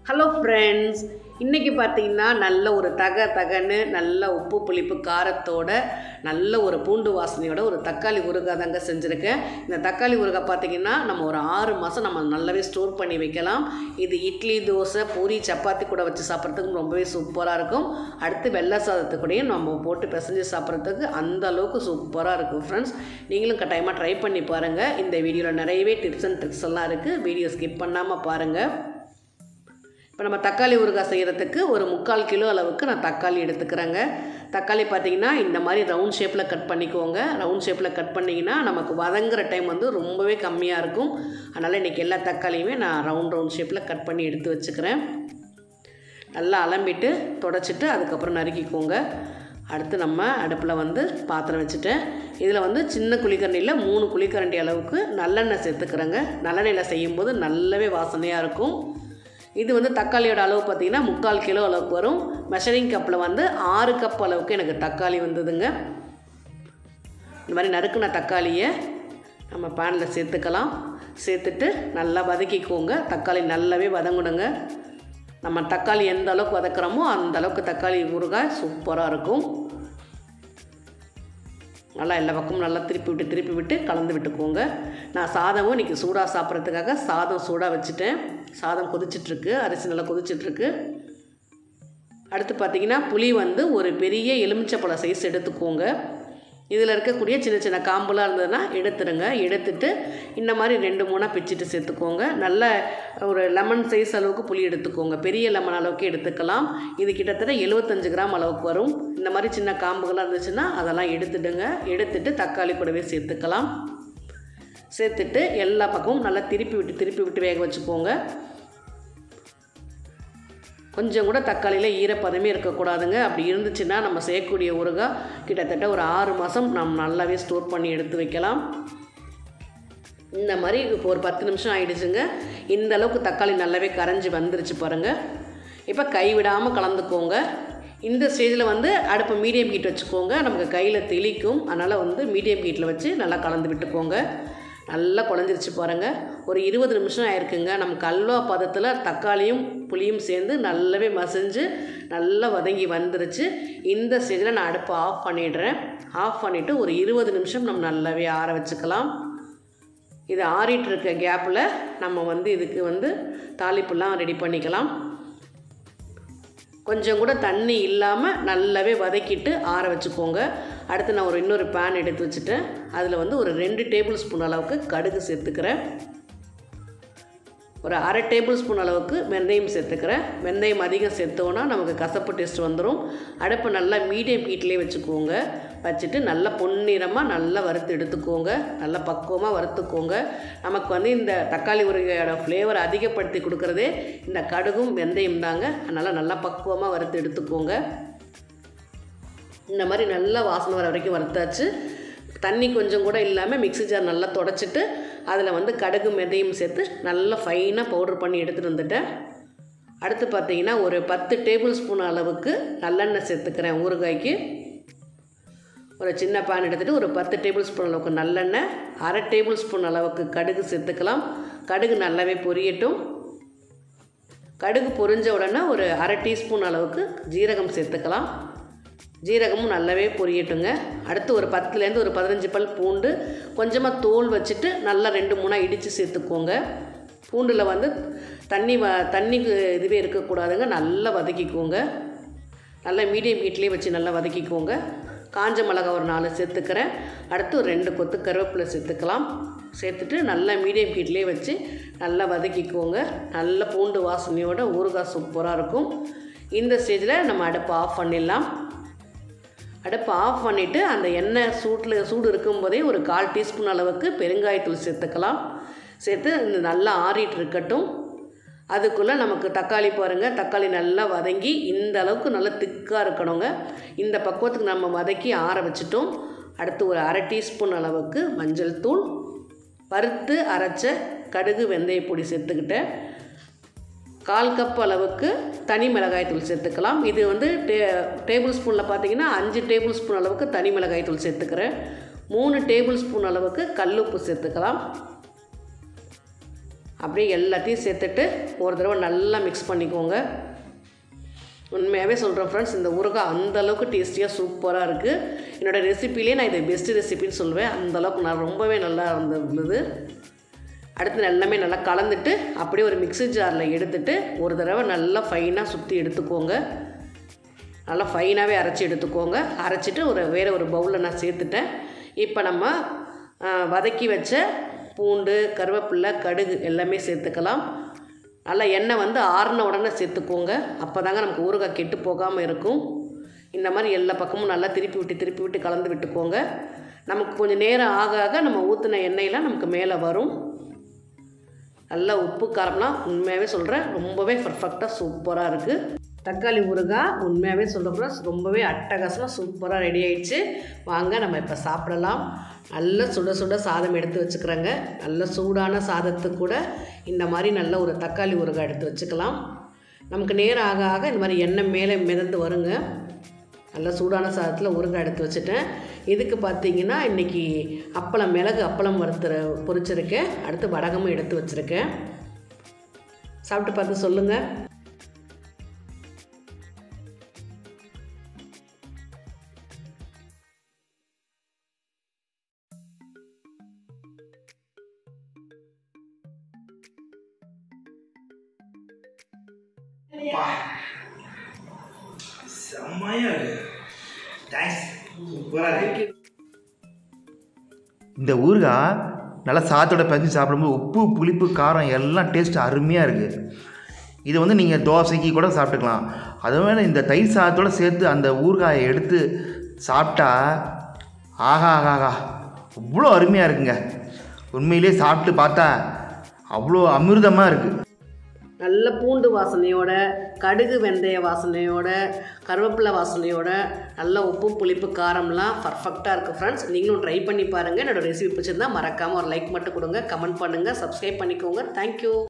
Hello friends இன்றைக்கி பார்த்தீங்கன்னா நல்ல ஒரு தக தகன்னு நல்ல உப்பு புளிப்பு காரத்தோட நல்ல ஒரு பூண்டு வாசனையோட ஒரு தக்காளி ஊறுகாய் தாங்க செஞ்சுருக்கேன் இந்த தக்காளி ஊறுகாய் பார்த்தீங்கன்னா நம்ம ஒரு ஆறு மாதம் நம்ம நல்லாவே ஸ்டோர் பண்ணி வைக்கலாம் இது இட்லி தோசை பூரி சப்பாத்தி கூட வச்சு சாப்பிட்றதுக்கு ரொம்பவே சூப்பராக இருக்கும் அடுத்து வெள்ளை சாதத்து கூடயும் நம்ம போட்டு பிசைஞ்சு சாப்பிட்றதுக்கு அந்த அளவுக்கு சூப்பராக இருக்கும் ஃப்ரெண்ட்ஸ் நீங்களும் கட்டாயமாக ட்ரை பண்ணி பாருங்கள் இந்த வீடியோவில் நிறையவே டிப்ஸ் அண்ட் ட்ரிக்ஸ் எல்லாம் இருக்குது வீடியோ ஸ்கிப் பண்ணாமல் பாருங்கள் இப்போ நம்ம தக்காளி ஊறுகாய் செய்கிறதுக்கு ஒரு முக்கால் கிலோ அளவுக்கு நான் தக்காளி எடுத்துக்கிறேங்க தக்காளி பார்த்திங்கன்னா இந்த மாதிரி ரவுண்ட் ஷேப்பில் கட் பண்ணிக்கோங்க ரவுண்ட் ஷேப்பில் கட் பண்ணிங்கன்னா நமக்கு வதங்குற டைம் வந்து ரொம்பவே கம்மியாக இருக்கும் அதனால் இன்றைக்கி எல்லா தக்காளியுமே நான் ரவுண்ட் ரவுண்ட் ஷேப்பில் கட் பண்ணி எடுத்து வச்சுக்கிறேன் நல்லா அலம்பிட்டு தொடச்சிட்டு அதுக்கப்புறம் நறுக்கிக்கோங்க அடுத்து நம்ம அடுப்பில் வந்து பாத்திரம் வச்சுட்டேன் இதில் வந்து சின்ன குழிக்கரண்டியில் மூணு குழிக்கரண்டி அளவுக்கு நல்லெண்ணெய் சேர்த்துக்கிறேங்க நல்லெண்ணெயில் செய்யும்போது நல்லாவே வாசனையாக இருக்கும் இது வந்து தக்காளியோட அளவு பார்த்திங்கன்னா முக்கால் கிலோ அளவுக்கு வரும் மெஷரிங் கப்பில் வந்து ஆறு கப் அளவுக்கு எனக்கு தக்காளி வந்ததுங்க இந்த மாதிரி நறுக்குன தக்காளியை நம்ம பேனில் சேர்த்துக்கலாம் சேர்த்துட்டு நல்லா வதக்கிக்கோங்க தக்காளி நல்லாவே வதங்கணுங்க நம்ம தக்காளி எந்த அளவுக்கு வதக்குறோமோ அந்த அளவுக்கு தக்காளி ஊறுகாய் சூப்பராக இருக்கும் நல்லா எல்லா பக்கமும் நல்லா திருப்பி விட்டு திருப்பி விட்டு கலந்து விட்டுக்கோங்க நான் சாதமும் இன்றைக்கி சூடாக சாப்பிட்றதுக்காக சாதம் சூடாக வச்சுட்டேன் சாதம் கொதிச்சிட்ருக்கு அரிசி நல்லா கொதிச்சிட்ருக்கு அடுத்து பார்த்திங்கன்னா புளி வந்து ஒரு பெரிய எலுமிச்சப்பழம் சைஸ் எடுத்துக்கோங்க இதில் இருக்கக்கூடிய சின்ன சின்ன காம்புலாம் இருந்ததுன்னா எடுத்துருங்க எடுத்துட்டு இந்த மாதிரி ரெண்டு மூணாக பிச்சுட்டு சேர்த்துக்கோங்க நல்ல ஒரு லெமன் சைஸ் அளவுக்கு புளி எடுத்துக்கோங்க பெரிய லெமன் அளவுக்கு எடுத்துக்கலாம் இது கிட்டத்தட்ட எழுபத்தஞ்சு கிராம் அளவுக்கு வரும் இந்த மாதிரி சின்ன காம்புகளாக இருந்துச்சுன்னா அதெல்லாம் எடுத்துடுங்க எடுத்துட்டு தக்காளி கூடவே சேர்த்துக்கலாம் சேர்த்துட்டு எல்லா பக்கமும் நல்லா திருப்பி விட்டு திருப்பி விட்டு வேக வச்சுக்கோங்க கொஞ்சம் கூட தக்காளியில் ஈரப்பதமே இருக்கக்கூடாதுங்க அப்படி இருந்துச்சுன்னா நம்ம செய்யக்கூடிய ஊறுகாய் கிட்டத்தட்ட ஒரு ஆறு மாதம் நம்ம நல்லாவே ஸ்டோர் பண்ணி எடுத்து வைக்கலாம் இந்த மாதிரி இப்போ ஒரு பத்து நிமிஷம் ஆயிடுச்சுங்க இந்த அளவுக்கு தக்காளி நல்லாவே கரைஞ்சி வந்துருச்சு பாருங்கள் இப்போ கைவிடாமல் கலந்துக்கோங்க இந்த ஸ்டேஜில் வந்து அடுப்பு மீடியம் ஹீட் வச்சுக்கோங்க நமக்கு கையில் தெளிக்கும் அதனால் வந்து மீடியம் ஹீட்டில் வச்சு நல்லா கலந்து விட்டுக்கோங்க நல்லா குழஞ்சிருச்சு பாருங்கள் ஒரு இருபது நிமிஷம் ஆயிருக்குங்க நமக்கு அல்வா பதத்தில் தக்காளியும் புளியும் சேர்ந்து நல்லாவே மசிஞ்சு நல்லா வதங்கி வந்துருச்சு இந்த ஸ்டேஜில் நான் அடுப்பை ஆஃப் பண்ணிடுறேன் ஆஃப் பண்ணிவிட்டு ஒரு இருபது நிமிஷம் நம்ம நல்லாவே ஆற வச்சுக்கலாம் இது ஆறிட்டு இருக்க கேப்பில் நம்ம வந்து இதுக்கு வந்து தாளிப்புலாம் ரெடி பண்ணிக்கலாம் கொஞ்சம் கூட தண்ணி இல்லாமல் நல்லாவே வதக்கிட்டு ஆற வச்சுக்கோங்க அடுத்து நான் ஒரு இன்னொரு பேன் எடுத்து வச்சுட்டேன் அதில் வந்து ஒரு ரெண்டு டேபிள் ஸ்பூன் அளவுக்கு கடுகு சேர்த்துக்கிறேன் ஒரு அரை டேபிள் ஸ்பூன் அளவுக்கு வெந்தயம் சேர்த்துக்கிறேன் வெந்தயம் அதிகம் சேர்த்தோன்னா நமக்கு கசப்பு டேஸ்ட் வந்துடும் அடுப்பு நல்லா மீடியம் ஹீட்லேயே வச்சுக்கோங்க வச்சுட்டு நல்லா பொன்னிறமாக நல்லா வறுத்து எடுத்துக்கோங்க நல்லா பக்குவமாக வறுத்துக்கோங்க நமக்கு வந்து இந்த தக்காளி உருகையோட ஃப்ளேவர் அதிகப்படுத்தி கொடுக்குறதே இந்த கடுகும் வெந்தயம் தாங்க அதனால் நல்லா பக்குவமாக வறுத்து எடுத்துக்கோங்க இந்த மாதிரி நல்லா வாசனை வர வரைக்கும் வறுத்தாச்சு தண்ணி கொஞ்சம் கூட இல்லாமல் மிக்ஸி ஜார் நல்லா தொடச்சிட்டு அதில் வந்து கடுகு மெதையும் சேர்த்து நல்லா ஃபைனாக பவுட்ரு பண்ணி எடுத்துகிட்டு வந்துட்டேன் அடுத்து பார்த்தீங்கன்னா ஒரு பத்து டேபிள் ஸ்பூன் அளவுக்கு நல்லெண்ணெய் சேர்த்துக்கிறேன் ஊறுகாய்க்கு ஒரு சின்ன பேன் எடுத்துகிட்டு ஒரு பத்து டேபிள் ஸ்பூன் அளவுக்கு நல்லெண்ணெய் அரை டேபிள் ஸ்பூன் அளவுக்கு கடுகு சேர்த்துக்கலாம் கடுகு நல்லாவே பொரியட்டும் கடுகு பொரிஞ்ச உடனே ஒரு அரை டீஸ்பூன் அளவுக்கு ஜீரகம் சேர்த்துக்கலாம் ஜீரகமும் நல்லாவே பொரியட்டுங்க அடுத்து ஒரு பத்துலேருந்து ஒரு பதினஞ்சு பல் பூண்டு கொஞ்சமாக தோல் வச்சுட்டு நல்லா ரெண்டு மூணாக இடித்து சேர்த்துக்கோங்க பூண்டில் வந்து தண்ணி வ தண்ணி இதுவே இருக்கக்கூடாதுங்க நல்லா வதக்கிக்கோங்க நல்லா மீடியம் ஹீட்லேயே வச்சு நல்லா வதக்கிக்கோங்க காஞ்ச மிளகா ஒரு நாலு சேர்த்துக்கிறேன் அடுத்து ஒரு ரெண்டு கொத்து கருவேப்பிலை சேர்த்துக்கலாம் சேர்த்துட்டு நல்லா மீடியம் ஹீட்லேயே வச்சு நல்லா வதக்கிக்கோங்க நல்ல பூண்டு வாசனையோட ஊறுகாய் சூப்பராக இருக்கும் இந்த ஸ்டேஜில் நம்ம அடுப்பை ஆஃப் பண்ணிடலாம் அடுப்பை ஆஃப் பண்ணிவிட்டு அந்த எண்ணெய் சூட்டில் சூடு இருக்கும்போதே ஒரு கால் டீஸ்பூன் அளவுக்கு பெருங்காயத்தூள் சேர்த்துக்கலாம் சேர்த்து இந்த நல்லா ஆறிட்டு இருக்கட்டும் அதுக்குள்ளே நமக்கு தக்காளி பாருங்கள் தக்காளி நல்லா வதங்கி இந்த அளவுக்கு நல்லா திக்காக இருக்கணுங்க இந்த பக்குவத்துக்கு நம்ம வதக்கி ஆற வச்சிட்டோம் அடுத்து ஒரு அரை டீஸ்பூன் அளவுக்கு மஞ்சள் தூள் வறுத்து அரைச்ச கடுகு வெந்தய பொடி சேர்த்துக்கிட்டேன் கால் கப் அளவுக்கு தனி மிளகாய் தூள் சேர்த்துக்கலாம் இது வந்து டே டேபிள் ஸ்பூனில் பார்த்தீங்கன்னா அஞ்சு டேபிள் ஸ்பூன் அளவுக்கு தனி மிளகாய் தூள் சேர்த்துக்கிறேன் மூணு டேபிள் ஸ்பூன் அளவுக்கு கல்லுப்பு சேர்த்துக்கலாம் அப்படியே எல்லாத்தையும் சேர்த்துட்டு ஒரு தடவை நல்லா மிக்ஸ் பண்ணிக்கோங்க உண்மையாகவே சொல்கிறேன் ஃப்ரெண்ட்ஸ் இந்த ஊறுகாய் அந்த அளவுக்கு டேஸ்டியாக சூப்பராக இருக்குது என்னோடய ரெசிப்பிலே நான் இது பெஸ்ட்டு ரெசிபின்னு சொல்லுவேன் அந்த அளவுக்கு நான் ரொம்பவே நல்லா இருந்தது அடுத்து எல்லாமே நல்லா கலந்துட்டு அப்படியே ஒரு மிக்ஸி ஜாரில் எடுத்துட்டு ஒரு தடவை நல்லா ஃபைனாக சுற்றி எடுத்துக்கோங்க நல்லா ஃபைனாகவே அரைச்சி எடுத்துக்கோங்க அரைச்சிட்டு ஒரு வேறு ஒரு பவுலில் நான் சேர்த்துட்டேன் இப்போ நம்ம ஆ, வதக்கி வச்ச பூண்டு கருவேப்பிலை கடுகு எல்லாமே சேர்த்துக்கலாம் நல்லா எண்ணெய் வந்து ஆறின உடனே சேர்த்துக்கோங்க அப்போ தாங்க நமக்கு ஊறுகாய் கெட்டு போகாமல் இருக்கும் இந்த மாதிரி எல்லா பக்கமும் நல்லா திருப்பி விட்டு திருப்பி விட்டு கலந்து விட்டுக்கோங்க நமக்கு கொஞ்சம் நேரம் ஆக ஆக நம்ம ஊற்றின எண்ணெயெலாம் நமக்கு மேலே வரும் நல்லா உப்பு காரம்லாம் உண்மையாகவே சொல்கிறேன் ரொம்பவே பர்ஃபெக்டாக சூப்பராக இருக்குது தக்காளி ஊறுகாய் உண்மையாகவே சொல்கிறப்ப ரொம்பவே அட்டகாசமாக சூப்பராக ரெடி ஆயிடுச்சு வாங்க நம்ம இப்போ சாப்பிடலாம் நல்ல சுட சுட சாதம் எடுத்து வச்சுக்கிறேங்க நல்ல சூடான சாதத்துக்கு கூட இந்த மாதிரி நல்ல ஒரு தக்காளி ஊறுகாய் எடுத்து வச்சுக்கலாம் நமக்கு நேரம் ஆக ஆக இந்த மாதிரி எண்ணெய் மேலே மிதந்து வருங்க நல்லா சூடான சாதத்தில் ஊறுகாய் எடுத்து வச்சுட்டேன் இதுக்கு பார்த்தீங்கன்னா இன்றைக்கி அப்பளம் மிளகு அப்பளம் வறுத்துற பொரிச்சிருக்கேன் அடுத்து வடகமும் எடுத்து வச்சுருக்கேன் சாப்பிட்டு பார்த்து சொல்லுங்கள் அப்பா. செம்மையா இருக்கு தேங்க்ஸ் சூப்பரா இருக்கு இந்த ஊறுகாய் நல்லா சாத்தோட பஞ்சு சாப்பிடும்போது உப்பு புளிப்பு காரம் எல்லாம் டேஸ்ட் அருமையாக இருக்குது இது வந்து நீங்கள் தோசைக்கு கூட சாப்பிட்டுக்கலாம் அதுவே இந்த தயிர் சாதத்தோட சேர்த்து அந்த ஊறுகாயை எடுத்து சாப்பிட்டா ஆஹா ஆஹா ஆஹா அவ்வளோ அருமையாக இருக்குங்க உண்மையிலே சாப்பிட்டு பார்த்தா அவ்வளோ அமிர்தமாக இருக்குது நல்ல பூண்டு வாசனையோட கடுகு வெந்தய வாசனையோட கருவேப்பிலை வாசனையோட நல்ல உப்பு புளிப்பு காரம்லாம் பர்ஃபெக்டாக இருக்குது ஃப்ரெண்ட்ஸ் நீங்களும் ட்ரை பண்ணி பாருங்கள் என்னோட ரெசிபி பிடிச்சிருந்தா மறக்காமல் ஒரு லைக் மட்டும் கொடுங்க கமெண்ட் பண்ணுங்கள் சப்ஸ்கிரைப் பண்ணிக்கோங்க தேங்க்யூ